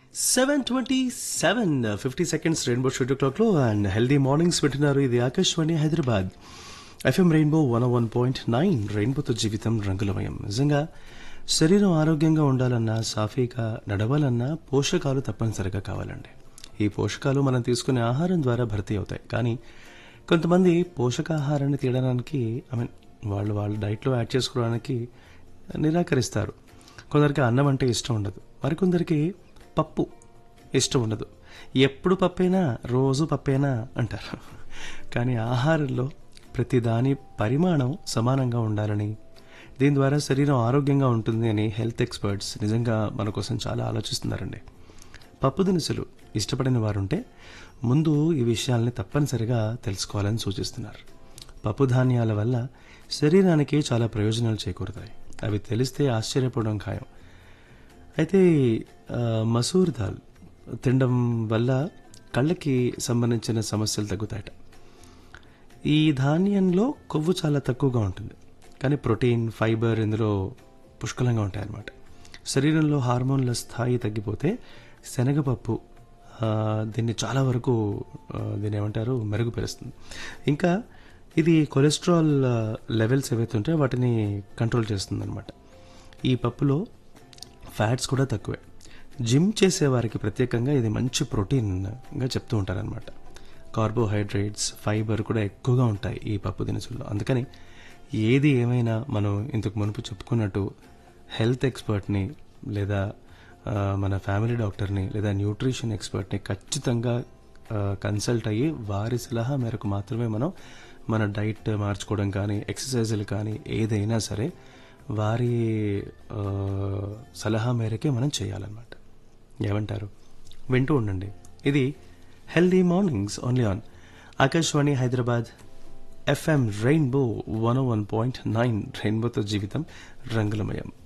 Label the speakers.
Speaker 1: seven twenty seven fifty seconds rainbow shoot క్లాక్లో and healthy mornings వింటున్నారు ఇది Akashvani Hyderabad FM rainbow one one point nine రెయిన్బోతో జీవితం రంగులమయం నిజంగా శరీరం ఆరోగ్యంగా ఉండాలన్నా సాఫీగా నడవాలన్నా పోషకాలు తప్పనిసరిగా కావాలండి ఈ పోషకాలు మనం తీసుకునే ఆహారం ద్వారా భర్తీ అవుతాయి కానీ కొంతమంది పోషకాహారాన్ని తీయడానికి ఐ మీన్ వాళ్ళు వాళ్ళ డైట్లో యాడ్ చేసుకోవడానికి నిరాకరిస్తారు కొందరికి అన్నం అంటే ఇష్టం ఉండదు మరికొందరికి పప్పు ఇష్టం ఉండదు ఎప్పుడు పప్పైనా రోజు పప్పేనా అంటారు కానీ ఆహారంలో ప్రతి దాని పరిమాణం సమానంగా ఉండాలని దీని ద్వారా శరీరం ఆరోగ్యంగా ఉంటుంది అని హెల్త్ ఎక్స్పర్ట్స్ నిజంగా మన కోసం చాలా ఆలోచిస్తున్నారండి పప్పు దినుసులు ఇష్టపడిన వారుంటే ముందు ఈ విషయాల్ని తప్పనిసరిగా తెలుసుకోవాలని సూచిస్తున్నారు పప్పు ధాన్యాల వల్ల శరీరానికి చాలా ప్రయోజనాలు చేకూరుతాయి అవి తెలిస్తే ఆశ్చర్యపోవడం ఖాయం అయితే ఆ, మసూర్ దాల్ తినడం వల్ల కళ్ళకి సంబంధించిన సమస్యలు తగ్గుతాయట ఈ ధాన్యంలో కొవ్వు చాలా తక్కువగా ఉంటుంది కానీ ప్రోటీన్ ఫైబర్ ఇందులో పుష్కలంగా ఉంటాయన్నమాట శరీరంలో హార్మోన్ల స్థాయి తగ్గిపోతే శనగపప్పు ఆ, దీన్ని చాలా వరకు ఆ, దీన్ని ఏమంటారు మెరుగుపరుస్తుంది ఇంకా ఇది కొలెస్ట్రాల్ ఆ, లెవెల్స్ ఏవైతే ఉంటాయో వాటిని కంట్రోల్ చేస్తుంది అనమాట ఈ పప్పులో ఫ్యాట్స్ కూడా తక్కువే జిమ్ చేసే వారికి ప్రత్యేకంగా ఇది మంచి ప్రోటీన్గా చెప్తూ ఉంటారనమాట కార్బోహైడ్రేట్స్ ఫైబర్ కూడా ఎక్కువగా ఉంటాయి ఈ పప్పు దినుసుల్లో అందుకని ఏది ఏమైనా మనం ఇంతకు మునుపు చెప్పుకున్నట్టు హెల్త్ ఎక్స్పర్ట్ని లేదా ఆ, మన ఫ్యామిలీ డాక్టర్ని లేదా న్యూట్రిషన్ ఎక్స్పర్ట్ని ఖచ్చితంగా కన్సల్ట్ అయ్యి వారి సలహా మేరకు మాత్రమే మనం మన డైట్ మార్చుకోవడం కానీ ఎక్సర్సైజులు కానీ ఏదైనా సరే వారి ఆ, సలహా మేరకే మనం చేయాలన్నమాట ఏమంటారు వింటూ ఉండండి ఇది healthy mornings only on Akashvani Hyderabad FM rainbow one one point nine రెయిన్బోతో జీవితం రంగులమయం